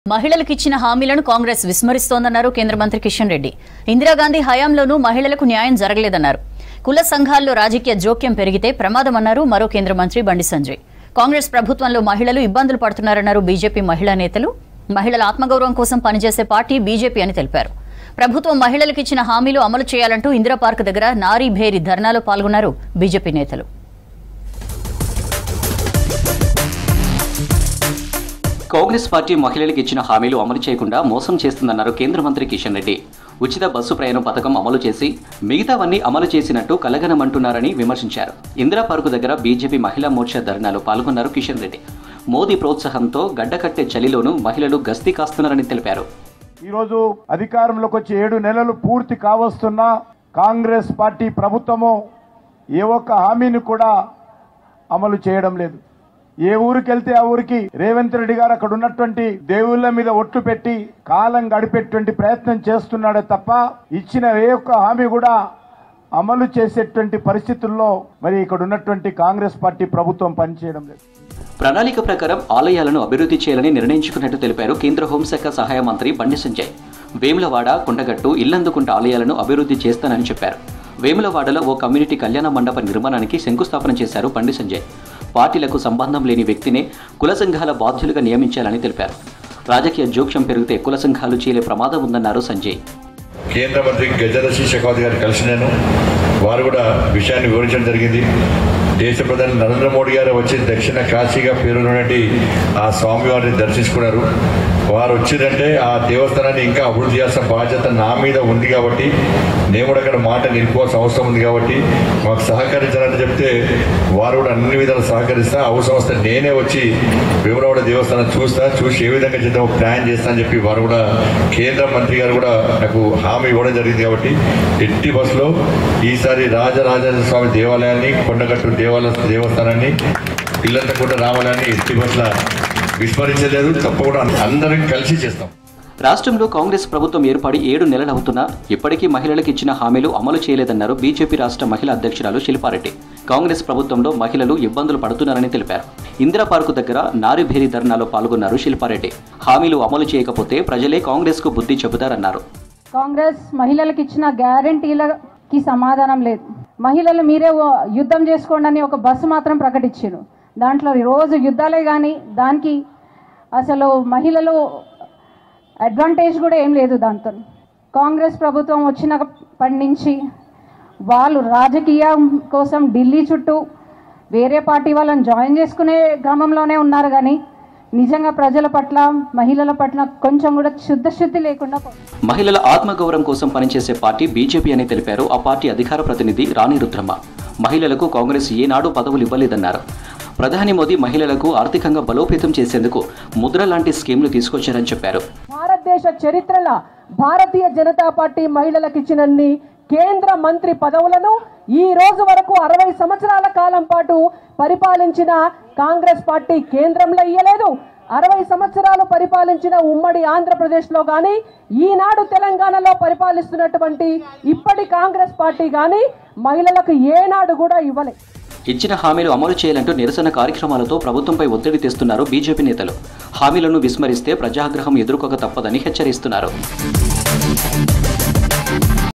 మహిళలకు ఇచ్చిన హామీలను కాంగ్రెస్ విస్మరిస్తోందన్నారు కేంద్ర మంత్రి కిషన్ రెడ్డి ఇందిరాగాంధీ హయాంలోనూ మహిళలకు న్యాయం జరగలేదన్నారు కుల సంఘాల్లో రాజకీయ జోక్యం పెరిగితే ప్రమాదమన్నారు మరో కేంద్ర మంత్రి బండి సంజయ్ కాంగ్రెస్ ప్రభుత్వంలో మహిళలు ఇబ్బందులు పడుతున్నారన్నారు బీజేపీ మహిళా నేతలు మహిళల ఆత్మగౌరవం కోసం పనిచేసే పార్టీ బీజేపీ అని తెలిపారు ప్రభుత్వం మహిళలకు ఇచ్చిన హామీలు అమలు చేయాలంటూ ఇందిరా పార్క్ దగ్గర నారీ భేరి ధర్నాలో పాల్గొన్నారు బీజేపీ నేతలు కాంగ్రెస్ పార్టీ మహిళలకు ఇచ్చిన హామీలు అమలు చేయకుండా మోసం చేస్తుందన్నారు కేంద్ర మంత్రి కిషన్ రెడ్డి ఉచిత బస్సు ప్రయాణం పథకం అమలు చేసి మిగతావన్నీ అమలు చేసినట్టు కలగనమంటున్నారని విమర్శించారు ఇందిరా పార్కు దగ్గర బీజేపీ మహిళా మోర్చా ధర్నాలో పాల్గొన్నారు కిషన్ రెడ్డి మోదీ ప్రోత్సాహంతో గడ్డకట్టే చలిలోనూ మహిళలు గస్తీ కాస్తున్నారని తెలిపారు ఈరోజు అధికారంలోకి వచ్చి ఏడు నెలలు పూర్తి కావస్తున్నా కాంగ్రెస్ పార్టీ ప్రభుత్వము ఏ ఒక్క హామీని కూడా అమలు చేయడం లేదు ఏ ఊరికి వెళ్తే ఆ ఊరికి రేవంత్ రెడ్డి గారు అక్కడ ఉన్నటువంటి దేవుళ్ళ మీద ఒట్టు పెట్టి కాలం గడిపేటువంటి ప్రయత్నం చేస్తున్నాడే తప్ప ఇచ్చిన ఏ ఒక్క హామీ కూడా అమలు చేసేటువంటి పరిస్థితుల్లో మరి ఇక్కడ ఉన్నటువంటి కాంగ్రెస్ పార్టీ ప్రభుత్వం పనిచేయడం లేదు ప్రణాళిక ప్రకారం ఆలయాలను అభివృద్ధి చేయాలని నిర్ణయించుకున్నట్టు తెలిపారు కేంద్ర హోంశాఖ సహాయ మంత్రి బండి సంజయ్ వేములవాడ కొండగట్టు ఇల్లందుకుంట ఆలయాలను అభివృద్ధి చేస్తానని చెప్పారు వేములవాడలో ఓ కమ్యూనిటీ కళ్యాణ మండప నిర్మాణానికి శంకుస్థాపన చేశారు బండి సంజయ్ పార్టీలకు సంబంధం లేని వ్యక్తినే కుల సంఘాల బాధ్యులుగా నియమించాలని తెలిపారు రాజకీయ జోక్యం పెరిగితే కుల సంఘాలు చీలే ప్రమాదం ఉందన్నారు సంజయ్ కేంద్ర మంత్రి గజరశి షెకావత్ గారు కలిసి నేను వారు కూడా విషయాన్ని వివరించడం జరిగింది దేశ ప్రధాని నరేంద్ర మోడీ గారు వచ్చి దక్షిణ కాశీగా పేరున్నటువంటి ఆ స్వామివారిని దర్శించుకున్నారు వారు వచ్చిందంటే ఆ దేవస్థానాన్ని ఇంకా అభివృద్ధి చేయాల్సిన బాధ్యత నా మీద ఉంది కాబట్టి నేను కూడా అక్కడ మాట నిలుపుకోవాల్సిన అవసరం ఉంది కాబట్టి మాకు సహకరించాలని చెప్తే వారు కూడా అన్ని విధాలు సహకరిస్తా అవసరం వస్తే నేనే వచ్చి వేములవాడ దేవస్థానం చూస్తా చూసి ఏ విధంగా చేద్దాం ప్లాన్ చేస్తా అని చెప్పి వారు కూడా కేంద్ర మంత్రి గారు కూడా నాకు హామీ ఇవ్వడం జరిగింది కాబట్టి ఎట్టి బస్సులో ఈసారి రాజరాజేంద్ర స్వామి దేవాలయాన్ని కొండగట్టు దేవాలయ దేవస్థానాన్ని ఇల్లంతకుంట రావాలని ఎట్టి బస్సుల విస్మరించలేదు తప్పకుండా అందరం కలిసి చేస్తాం రాష్ట్రంలో కాంగ్రెస్ ప్రభుత్వం ఏర్పడి ఏడు నెలలవుతున్నా ఇప్పటికీ మహిళలకు ఇచ్చిన హామీలు అమలు చేయలేదన్నారు బీజేపీ రాష్ట్ర మహిళా అధ్యక్షురాలు శిల్పారెడ్డి కాంగ్రెస్ ప్రభుత్వంలో మహిళలు ఇబ్బందులు పడుతున్నారని తెలిపారు ఇందిరా పార్కు దగ్గర నారిభేరి ధర్నాలో పాల్గొన్నారు శిల్పారెడ్డి హామీలు అమలు చేయకపోతే ప్రజలే కాంగ్రెస్ కు బుద్ధి చెబుతారన్నారు కాంగ్రెస్ మహిళలకు ఇచ్చిన గ్యారంటీలకి సమాధానం లేదు మహిళలు మీరే ఓ- యుద్ధం చేసుకోండి అని ఒక బస్సు మాత్రం ప్రకటించారు దాంట్లో రోజు యుద్ధాలే కానీ దానికి అసలు మహిళలు అడ్వాంటేజ్ కూడా ఏం లేదు దాంతో కాంగ్రెస్ ప్రభుత్వం వచ్చినప్పటి నుంచి వాళ్ళు రాజకీయం కోసం ఢిల్లీ చుట్టూ వేరే పార్టీ వాళ్ళని జాయిన్ చేసుకునే క్రమంలోనే ఉన్నారు కానీ నిజంగా ప్రజల పట్ల మహిళల పట్ల కొంచెం కూడా శుద్ధశుద్ధి లేకుండా పోయింది. మహిళల ఆత్మగౌరవం కోసం పనిచేసే పార్టీ బీజేపీ అని తెలిపారు ఆ పార్టీ అధికార ప్రతినిధి రాణి రుద్రమ్మ మహిళలకు కాంగ్రెస్ ఏనాడు పదవులు ఇవ్వలేదన్నారు ప్రధాని మోదీ మహిళలకు ఆర్థికంగా బలోపేతం చేసేందుకు ముద్ర లాంటి స్కీమ్లు తీసుకొచ్చారని చెప్పారు భారతదేశ చరిత్రల భారతీయ జనతా పార్టీ మహిళలకు ఇచ్చినన్ని కేంద్ర మంత్రి పదవులను ఈ రోజు వరకు అరవై సంవత్సరాల కాలం పాటు పరిపాలించిన కాంగ్రెస్ పార్టీ కేంద్రంలో ఇయ్యలేదు అరవై సంవత్సరాలు పరిపాలించిన ఉమ్మడి ఆంధ్రప్రదేశ్లో కానీ ఈనాడు తెలంగాణలో పరిపాలిస్తున్నటువంటి ఇప్పటి కాంగ్రెస్ పార్టీ కానీ మహిళలకు ఏనాడు కూడా ఇవ్వలేదు ఇచ్చిన హామీలు అమలు చేయాలంటూ నిరసన కార్యక్రమాలతో ప్రభుత్వంపై ఒత్తిడి తెస్తున్నారు బీజేపీ నేతలు హామీలను విస్మరిస్తే ప్రజాగ్రహం ఎదుర్కోక తప్పదని హెచ్చరిస్తున్నారు